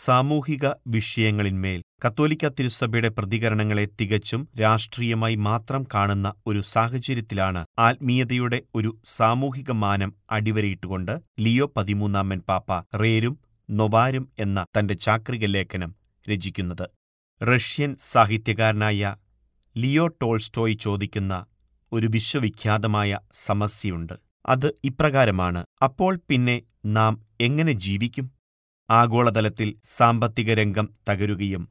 സാമൂഹിക വിഷയങ്ങളിന്മേൽ കത്തോലിക്ക തിരുസഭയുടെ പ്രതികരണങ്ങളെ തികച്ചും രാഷ്ട്രീയമായി മാത്രം കാണുന്ന ഒരു സാഹചര്യത്തിലാണ് ആത്മീയതയുടെ ഒരു സാമൂഹിക മാനം അടിവരയിട്ടുകൊണ്ട് ലിയോ പതിമൂന്നാമൻ പാപ്പ റേരും നൊവാരും എന്ന തന്റെ ചാക്രിക ലേഖനം രചിക്കുന്നത് റഷ്യൻ സാഹിത്യകാരനായ ലിയോ ടോൾസ്റ്റോയ് ചോദിക്കുന്ന ഒരു വിശ്വവിഖ്യാതമായ സമസ്യയുണ്ട് അത് ഇപ്രകാരമാണ് അപ്പോൾ പിന്നെ നാം എങ്ങനെ ജീവിക്കും ആഗോളതലത്തിൽ സാമ്പത്തിക രംഗം തകരുകയും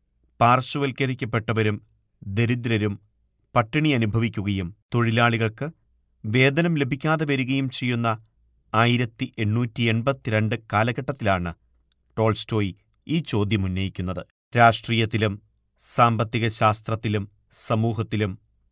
പാർശ്വവൽക്കരിക്കപ്പെട്ടവരും ദരിദ്രരും പട്ടിണി അനുഭവിക്കുകയും തൊഴിലാളികൾക്ക് വേതനം ലഭിക്കാതെ വരികയും ചെയ്യുന്ന ആയിരത്തി എണ്ണൂറ്റി എൺപത്തിരണ്ട് കാലഘട്ടത്തിലാണ് ടോൾസ്റ്റോയ് ഈ ചോദ്യമുന്നയിക്കുന്നത് രാഷ്ട്രീയത്തിലും സാമ്പത്തിക ശാസ്ത്രത്തിലും സമൂഹത്തിലും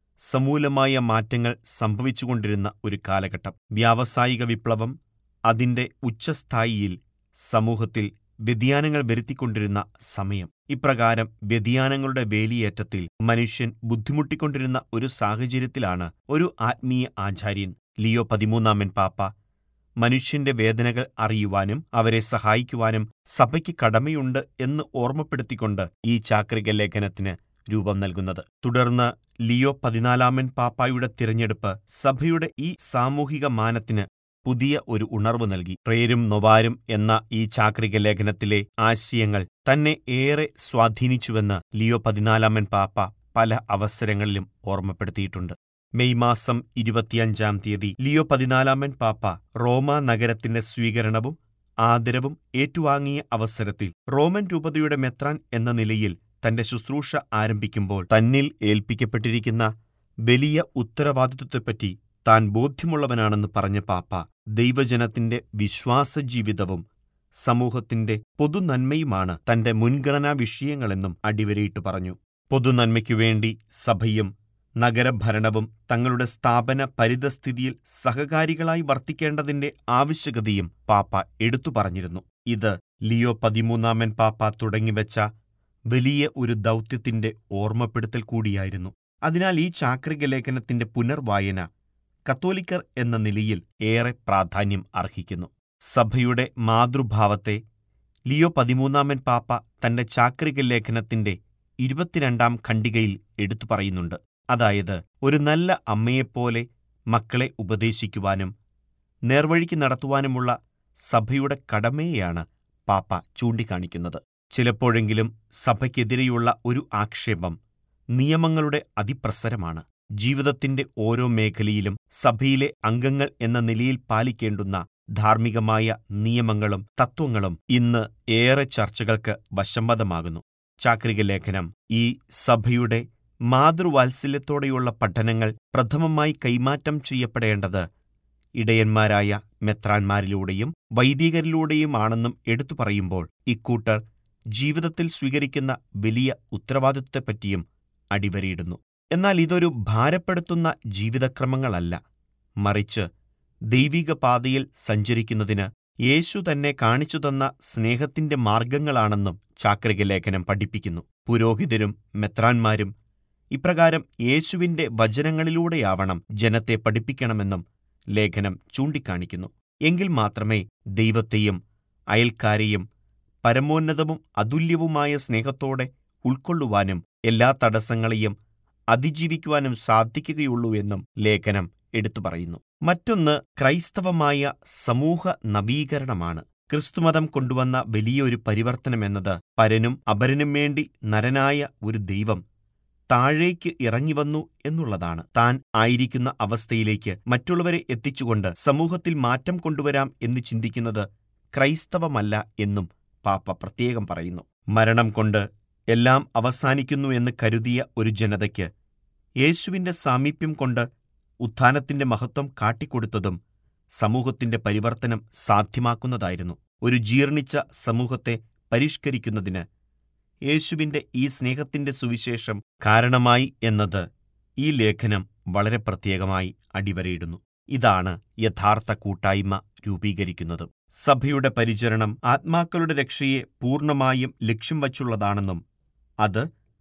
സമൂലമായ മാറ്റങ്ങൾ സംഭവിച്ചുകൊണ്ടിരുന്ന ഒരു കാലഘട്ടം വ്യാവസായിക വിപ്ലവം അതിന്റെ ഉച്ചസ്ഥായിയിൽ സമൂഹത്തിൽ വ്യതിയാനങ്ങൾ വരുത്തിക്കൊണ്ടിരുന്ന സമയം ഇപ്രകാരം വ്യതിയാനങ്ങളുടെ വേലിയേറ്റത്തിൽ മനുഷ്യൻ ബുദ്ധിമുട്ടിക്കൊണ്ടിരുന്ന ഒരു സാഹചര്യത്തിലാണ് ഒരു ആത്മീയ ആചാര്യൻ ലിയോ പതിമൂന്നാമൻ പാപ്പ മനുഷ്യന്റെ വേദനകൾ അറിയുവാനും അവരെ സഹായിക്കുവാനും സഭയ്ക്ക് കടമയുണ്ട് എന്ന് ഓർമ്മപ്പെടുത്തിക്കൊണ്ട് ഈ ചാക്രിക ലേഖനത്തിന് രൂപം നൽകുന്നത് തുടർന്ന് ലിയോ പതിനാലാമൻ പാപ്പായുടെ തിരഞ്ഞെടുപ്പ് സഭയുടെ ഈ സാമൂഹിക മാനത്തിന് പുതിയ ഒരു ഉണർവ് നൽകി പ്രേരും നൊവാരും എന്ന ഈ ചാക്രിക ലേഖനത്തിലെ ആശയങ്ങൾ തന്നെ ഏറെ സ്വാധീനിച്ചുവെന്ന് ലിയോ പതിനാലാമൻ പാപ്പ പല അവസരങ്ങളിലും ഓർമ്മപ്പെടുത്തിയിട്ടുണ്ട് മെയ് മാസം ഇരുപത്തിയഞ്ചാം തീയതി ലിയോ പതിനാലാമൻ പാപ്പ റോമ നഗരത്തിന്റെ സ്വീകരണവും ആദരവും ഏറ്റുവാങ്ങിയ അവസരത്തിൽ റോമൻ രൂപതയുടെ മെത്രാൻ എന്ന നിലയിൽ തന്റെ ശുശ്രൂഷ ആരംഭിക്കുമ്പോൾ തന്നിൽ ഏൽപ്പിക്കപ്പെട്ടിരിക്കുന്ന വലിയ ഉത്തരവാദിത്വത്തെപ്പറ്റി താൻ ബോധ്യമുള്ളവനാണെന്ന് പറഞ്ഞ പാപ്പ ദൈവജനത്തിന്റെ വിശ്വാസജീവിതവും സമൂഹത്തിന്റെ പൊതുനന്മയുമാണ് തന്റെ മുൻഗണനാ വിഷയങ്ങളെന്നും അടിവരയിട്ട് പറഞ്ഞു പൊതുനന്മയ്ക്കുവേണ്ടി സഭയും നഗരഭരണവും തങ്ങളുടെ സ്ഥാപന പരിതസ്ഥിതിയിൽ സഹകാരികളായി വർത്തിക്കേണ്ടതിന്റെ ആവശ്യകതയും പാപ്പ എടുത്തു പറഞ്ഞിരുന്നു ഇത് ലിയോ പതിമൂന്നാമൻ പാപ്പ തുടങ്ങിവെച്ച വലിയ ഒരു ദൗത്യത്തിന്റെ ഓർമ്മപ്പെടുത്തൽ കൂടിയായിരുന്നു അതിനാൽ ഈ ചാക്രിക ലേഖനത്തിന്റെ പുനർവായന കത്തോലിക്കർ എന്ന നിലയിൽ ഏറെ പ്രാധാന്യം അർഹിക്കുന്നു സഭയുടെ മാതൃഭാവത്തെ ലിയോ പതിമൂന്നാമൻ പാപ്പ തന്റെ ചാക്രിക ലേഖനത്തിന്റെ ഇരുപത്തിരണ്ടാം ഖണ്ഡികയിൽ എടുത്തു പറയുന്നുണ്ട് അതായത് ഒരു നല്ല അമ്മയെപ്പോലെ മക്കളെ ഉപദേശിക്കുവാനും നേർവഴിക്ക് നടത്തുവാനുമുള്ള സഭയുടെ കടമയെയാണ് പാപ്പ ചൂണ്ടിക്കാണിക്കുന്നത് ചിലപ്പോഴെങ്കിലും സഭയ്ക്കെതിരെയുള്ള ഒരു ആക്ഷേപം നിയമങ്ങളുടെ അതിപ്രസരമാണ് ജീവിതത്തിന്റെ ഓരോ മേഖലയിലും സഭയിലെ അംഗങ്ങൾ എന്ന നിലയിൽ പാലിക്കേണ്ടുന്ന ധാർമ്മികമായ നിയമങ്ങളും തത്വങ്ങളും ഇന്ന് ഏറെ ചർച്ചകൾക്ക് വശംവദമാകുന്നു ചാക്രിക ലേഖനം ഈ സഭയുടെ മാതൃവാത്സല്യത്തോടെയുള്ള പഠനങ്ങൾ പ്രഥമമായി കൈമാറ്റം ചെയ്യപ്പെടേണ്ടത് ഇടയന്മാരായ മെത്രാന്മാരിലൂടെയും വൈദികരിലൂടെയുമാണെന്നും എടുത്തു പറയുമ്പോൾ ഇക്കൂട്ടർ ജീവിതത്തിൽ സ്വീകരിക്കുന്ന വലിയ ഉത്തരവാദിത്വത്തെപ്പറ്റിയും അടിവരയിടുന്നു എന്നാൽ ഇതൊരു ഭാരപ്പെടുത്തുന്ന ജീവിതക്രമങ്ങളല്ല മറിച്ച് ദൈവിക പാതയിൽ സഞ്ചരിക്കുന്നതിന് യേശു തന്നെ കാണിച്ചു തന്ന സ്നേഹത്തിന്റെ മാർഗങ്ങളാണെന്നും ചാക്രിക ലേഖനം പഠിപ്പിക്കുന്നു പുരോഹിതരും മെത്രാന്മാരും ഇപ്രകാരം യേശുവിന്റെ വചനങ്ങളിലൂടെയാവണം ജനത്തെ പഠിപ്പിക്കണമെന്നും ലേഖനം ചൂണ്ടിക്കാണിക്കുന്നു എങ്കിൽ മാത്രമേ ദൈവത്തെയും അയൽക്കാരെയും പരമോന്നതവും അതുല്യവുമായ സ്നേഹത്തോടെ ഉൾക്കൊള്ളുവാനും എല്ലാ തടസ്സങ്ങളെയും അതിജീവിക്കുവാനും സാധിക്കുകയുള്ളൂ എന്നും ലേഖനം എടുത്തു പറയുന്നു മറ്റൊന്ന് ക്രൈസ്തവമായ സമൂഹ നവീകരണമാണ് ക്രിസ്തുമതം കൊണ്ടുവന്ന വലിയൊരു പരിവർത്തനമെന്നത് പരനും അപരനും വേണ്ടി നരനായ ഒരു ദൈവം താഴേക്ക് ഇറങ്ങിവന്നു എന്നുള്ളതാണ് താൻ ആയിരിക്കുന്ന അവസ്ഥയിലേക്ക് മറ്റുള്ളവരെ എത്തിച്ചുകൊണ്ട് സമൂഹത്തിൽ മാറ്റം കൊണ്ടുവരാം എന്ന് ചിന്തിക്കുന്നത് ക്രൈസ്തവമല്ല എന്നും പാപ്പ പ്രത്യേകം പറയുന്നു മരണം കൊണ്ട് എല്ലാം അവസാനിക്കുന്നു എന്ന് കരുതിയ ഒരു ജനതയ്ക്ക് യേശുവിന്റെ സാമീപ്യം കൊണ്ട് ഉത്ഥാനത്തിന്റെ മഹത്വം കാട്ടിക്കൊടുത്തതും സമൂഹത്തിന്റെ പരിവർത്തനം സാധ്യമാക്കുന്നതായിരുന്നു ഒരു ജീർണിച്ച സമൂഹത്തെ പരിഷ്കരിക്കുന്നതിന് യേശുവിന്റെ ഈ സ്നേഹത്തിന്റെ സുവിശേഷം കാരണമായി എന്നത് ഈ ലേഖനം വളരെ പ്രത്യേകമായി അടിവരയിടുന്നു ഇതാണ് യഥാർത്ഥ കൂട്ടായ്മ രൂപീകരിക്കുന്നതും സഭയുടെ പരിചരണം ആത്മാക്കളുടെ രക്ഷയെ പൂർണ്ണമായും ലക്ഷ്യം വച്ചുള്ളതാണെന്നും അത്